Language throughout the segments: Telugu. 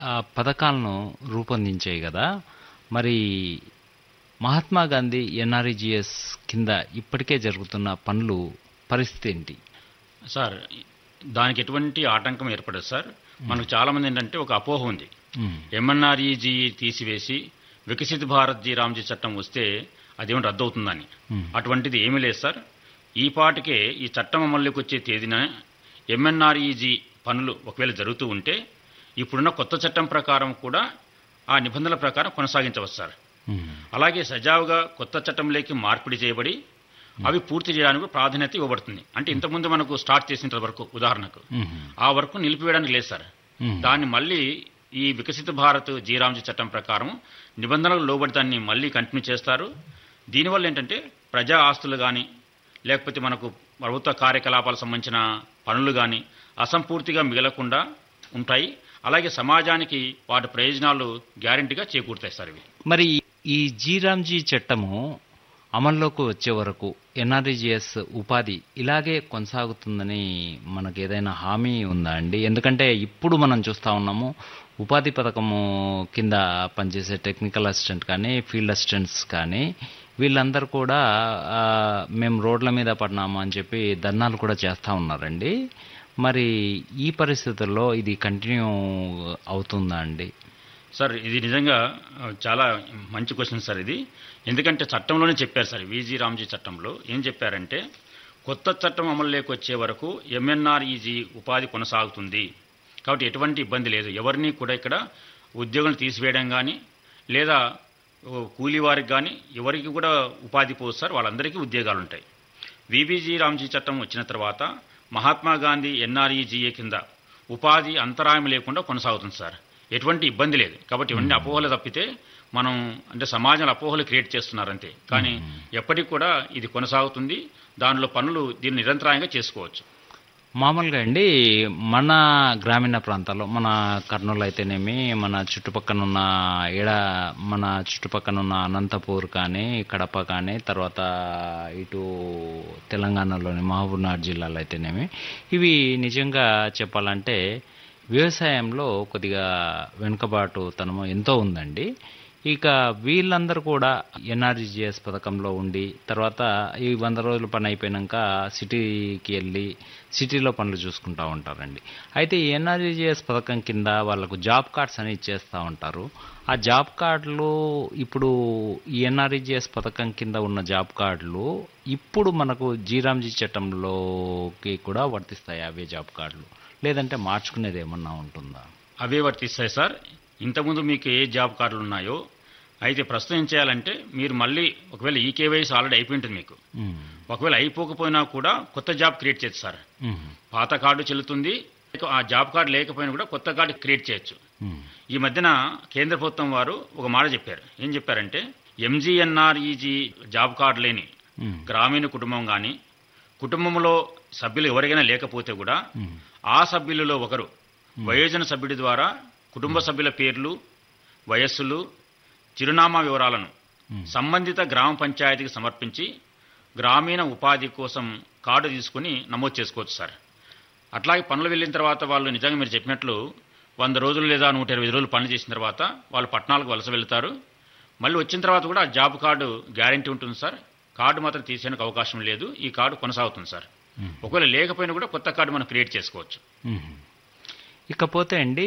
ఆ పథకాలను రూపొందించాయి కదా మరి మహాత్మా గాంధీ ఎన్ఆర్ఈజిఎస్ కింద ఇప్పటికే జరుగుతున్న పనులు పరిస్థితి ఏంటి సార్ దానికి ఎటువంటి ఆటంకం ఏర్పడదు సార్ మనకు చాలామంది ఏంటంటే ఒక అపోహ ఉంది మ్మ్. ఎంఎన్ఆర్ఈజీ తీసివేసి వికసిత భారత్ జీ రామ్జీ చట్టం వస్తే అదేమో రద్దు అవుతుందని మ్మ్. అటువంటిది ఏమీ లేదు సార్ ఈ పాటికే ఈ చట్టం అమల్లోకి వచ్చే తేదీన ఎంఎన్ఆర్ఈజీ పనులు ఒకవేళ జరుగుతూ ఉంటే ఇప్పుడున్న కొత్త చట్టం ప్రకారం కూడా ఆ నిబంధనల ప్రకారం కొనసాగించవచ్చు సార్ మ్మ్. అలాగే సజావుగా కొత్త చట్టంలోకి మార్పిడి చేయబడి అవి పూర్తి చేయడానికి ప్రాధాన్యత ఇవ్వబడుతుంది అంటే ఇంతకుముందు మనకు స్టార్ట్ చేసిన వరకు ఉదాహరణకు మ్మ్. ఆ వర్క్ నిలిపివేయడానికి లేదు సార్ మ్మ్. దాన్ని మళ్ళీ ఈ వికసిత భారత్ జీరాంజీ చట్టం ప్రకారం నిబంధనలకు లోబడి దాన్ని మళ్ళీ కంటిన్యూ చేస్తారు దీనివల్ల ఏంటంటే ప్రజా ఆస్తులు కానీ లేకపోతే మనకు ప్రభుత్వ కార్యకలాపాలకు సంబంధించిన పనులు కానీ అసంపూర్తిగా మిగలకుండా ఉంటాయి అలాగే సమాజానికి వాటి ప్రయోజనాలు గ్యారంటీగా చేకూరుతాయి సార్ ఇవి మరి ఈ జీరామ్జీ చట్టము అమల్లోకి వచ్చే వరకు ఎన్ఆర్ఈజిఎస్ ఉపాధి ఇలాగే కొనసాగుతుందని మనకు ఏదైనా హామీ ఉందా అండి ఎందుకంటే ఇప్పుడు మనం చూస్తూ ఉన్నాము ఉపాధి పథకము కింద పనిచేసే టెక్నికల్ అసిస్టెంట్ కానీ ఫీల్డ్ అసిస్టెంట్స్ కానీ వీళ్ళందరూ కూడా ఆ, మేము రోడ్ల మీద పడినాము అని చెప్పి ధర్నాలు కూడా చేస్తూ ఉన్నారండి మరి ఈ పరిస్థితుల్లో ఇది కంటిన్యూ అవుతుందా అండి సార్ ఇది నిజంగా ఆ, చాలా మంచి క్వశ్చన్ సార్ ఇది ఎందుకంటే చట్టంలోనే చెప్పారు సార్ విజీ రామ్జీ చట్టంలో ఏం చెప్పారంటే కొత్త చట్టం అమలులోకి వచ్చే వరకు ఎంఎన్ఆర్ఈజీ ఉపాధి కొనసాగుతుంది కాబట్టి ఎటువంటి ఇబ్బంది లేదు ఎవరిని కూడా ఇక్కడ ఉద్యోగులు తీసివేయడం కానీ లేదా ఓ, కూలీ వారికి కానీ ఎవరికి కూడా ఉపాధి పోదు సార్ వాళ్ళందరికీ ఉద్యోగాలు ఉంటాయి విబీజీ రామ్జీ చట్టం వచ్చిన తర్వాత మహాత్మా గాంధీ ఎన్ఆర్ఈజీఏ కింద ఉపాధి అంతరాయం లేకుండా కొనసాగుతుంది సార్ ఎటువంటి ఇబ్బంది లేదు కాబట్టి ఇవన్నీ అపోహలు తప్పితే మనం అంటే సమాజంలో అపోహలు క్రియేట్ చేస్తున్నారు అంతే కానీ ఎప్పటికి కూడా ఇది కొనసాగుతుంది దానిలో పనులు దీన్ని నిరంతరాయంగా చేసుకోవచ్చు మామూలుగా అండి మన గ్రామీణ ప్రాంతాల్లో మన కర్నూలు అయితేనేమి మన చుట్టుపక్కన ఉన్న ఏడ మన చుట్టుపక్కన ఉన్న అనంతపూర్ కానీ కడప కానీ తర్వాత ఇటు తెలంగాణలోని మహబూబ్నగర్ జిల్లాలో అయితేనేమి ఇవి నిజంగా చెప్పాలంటే వ్యవసాయంలో కొద్దిగా వెనుకబాటుతనము ఎంతో ఉందండి ఇక వీళ్ళందరూ కూడా ఎన్ఆర్జిఎస్ పథకంలో ఉండి తర్వాత ఈ వంద రోజుల పని అయిపోయినాక సిటీకి వెళ్ళి సిటీలో పనులు చూసుకుంటూ ఉంటారండి అయితే ఈ ఎన్ఆర్జిఎస్ పథకం కింద వాళ్ళకు జాబ్ కార్డ్స్ అని ఇచ్చేస్తూ ఉంటారు ఆ జాబ్ కార్డులు ఇప్పుడు ఈ ఎన్ఆర్జిఎస్ పథకం కింద ఉన్న జాబ్ కార్డులు ఇప్పుడు మనకు జీరాంజీ చట్టంలోకి కూడా వర్తిస్తాయి అవే జాబ్ కార్డులు లేదంటే మార్చుకునేది ఏమన్నా ఉంటుందా అవే వర్తిస్తాయి సార్ ఇంతకుముందు మీకు ఏ జాబ్ కార్డులు ఉన్నాయో అయితే ప్రస్తుతం ఏం చేయాలంటే మీరు మళ్ళీ ఒకవేళ ఈ కేవైసీ ఆల్రెడీ అయిపోయి ఉంటుంది మీకు ఉమ్, ఒకవేళ అయిపోకపోయినా కూడా కొత్త జాబ్ క్రియేట్ చేయొచ్చు సార్ ఉమ్, పాత కార్డు చెల్లుతుంది ఆ జాబ్ కార్డు లేకపోయినా కూడా కొత్త కార్డు క్రియేట్ చేయొచ్చు ఉమ్, ఈ మధ్యన కేంద్ర ప్రభుత్వం వారు ఒక మాట చెప్పారు ఏం చెప్పారంటే ఎంజీఎన్ఆర్ఈజీ జాబ్ కార్డు లేని ఉమ్, గ్రామీణ కుటుంబం కానీ కుటుంబంలో సభ్యులు ఎవరికైనా లేకపోతే కూడా ఉమ్. ఆ సభ్యులలో ఒకరు వయోజన సభ్యుడి ద్వారా కుటుంబ సభ్యుల పేర్లు వయస్సులు చిరునామా వివరాలను మ్మ్. సంబంధిత గ్రామ పంచాయతీకి సమర్పించి గ్రామీణ ఉపాధి కోసం కార్డు తీసుకుని నమోదు చేసుకోవచ్చు సార్ అట్లాగే పనులు వెళ్ళిన తర్వాత వాళ్ళు నిజంగా మీరు చెప్పినట్లు వంద రోజులు లేదా నూట ఇరవై రోజులు పనులు చేసిన తర్వాత వాళ్ళు పట్టణాలకు వలస వెళ్తారు మళ్ళీ వచ్చిన తర్వాత కూడా ఆ జాబ్ కార్డు గ్యారంటీ ఉంటుంది సార్ కార్డు మాత్రం తీసేందుకు అవకాశం లేదు ఈ కార్డు కొనసాగుతుంది సార్ మ్మ్. ఒకవేళ లేకపోయినా కూడా కొత్త కార్డు మనం క్రియేట్ చేసుకోవచ్చు మ్మ్. ఇకపోతే అండి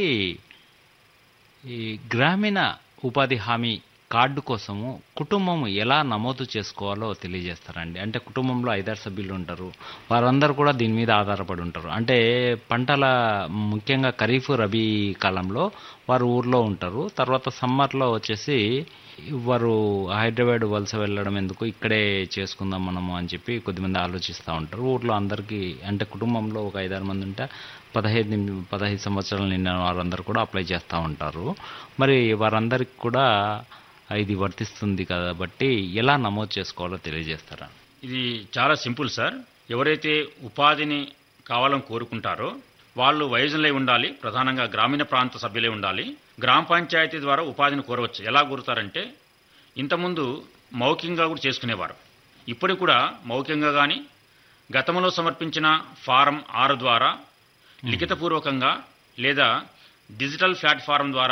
ఈ గ్రామీణ ఉపాధి హామీ కార్డు కోసము కుటుంబం ఎలా నమోదు చేసుకోవాలో తెలియజేస్తారండి అంటే కుటుంబంలో ఐదారు సభ్యులు ఉంటారు వారందరూ కూడా దీని మీద ఆధారపడి ఉంటారు అంటే పంటల ముఖ్యంగా ఖరీఫ్ రబీ కాలంలో వారు ఊర్లో ఉంటారు తర్వాత సమ్మర్లో వచ్చేసి వారు హైదరాబాద్ వలస వెళ్ళడం ఎందుకు ఇక్కడే చేసుకుందాం మనము అని చెప్పి కొద్దిమంది ఆలోచిస్తూ ఉంటారు ఊర్లో అందరికీ అంటే కుటుంబంలో ఒక ఐదారు మంది ఉంటే పదహైదు నిమి- పదహైదు సంవత్సరాలు నిండిన వారందరూ కూడా అప్లై చేస్తూ ఉంటారు మరి వారందరికి కూడా ఇది వర్తిస్తుంది కాబట్టి ఎలా నమోదు చేసుకోవాలో తెలియజేస్తారా ఇది చాలా సింపుల్ సార్ ఎవరైతే ఉపాధిని కావాలని కోరుకుంటారో వాళ్ళు వయోజనులై ఉండాలి ప్రధానంగా గ్రామీణ ప్రాంత సభ్యులై ఉండాలి గ్రామ పంచాయతీ ద్వారా ఉపాధిని కోరవచ్చు ఎలా కోరుతారంటే ఇంతకుముందు మౌఖికంగా కూడా చేసుకునేవారు ఇప్పుడు కూడా మౌఖికంగా కానీ గతంలో సమర్పించిన ఫారం ఆరు ద్వారా లిఖితపూర్వకంగా లేదా డిజిటల్ ప్లాట్ఫారం ద్వారా